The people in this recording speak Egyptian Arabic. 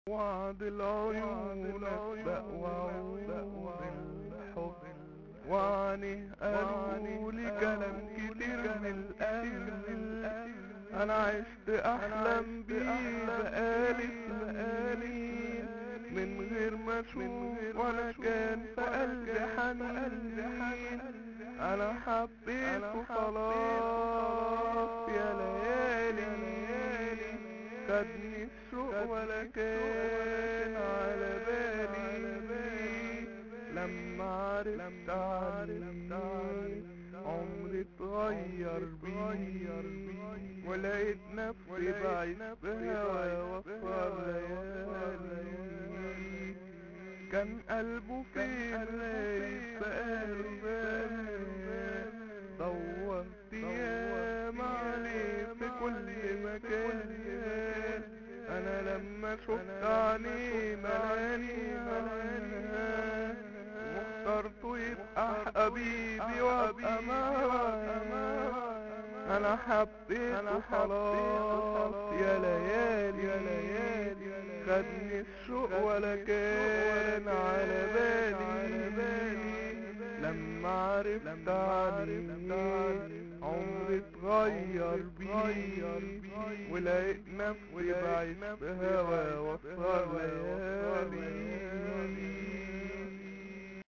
وعد العيون بقوى الحب وعني قالوا لي كلام كتير من القلب انا عشت احلم بيه بقالي سنين من غير ما اشوف ولا كان في قلبي حنين انا حبيته خلاص يا ليالي خدني الشوق ولا كان على بالي لما عرفت عني عمري اتغير بيه ولقيت نفسي بعيش بهوا وفر ليالي كان قلبه فين ليس قلبي دورت ياما عليه في كل مكان انا لما شفت عينيه ملاني معاه واخترته يبقى حبيبي وابقى معاه انا حبيته خلاص يا ليالي يا ليالي خدني الشوق ولا كان على بالي لما عرفت عني عمري اتغير بيه ولقيت نفسي بعيش بهوا وصل ليالي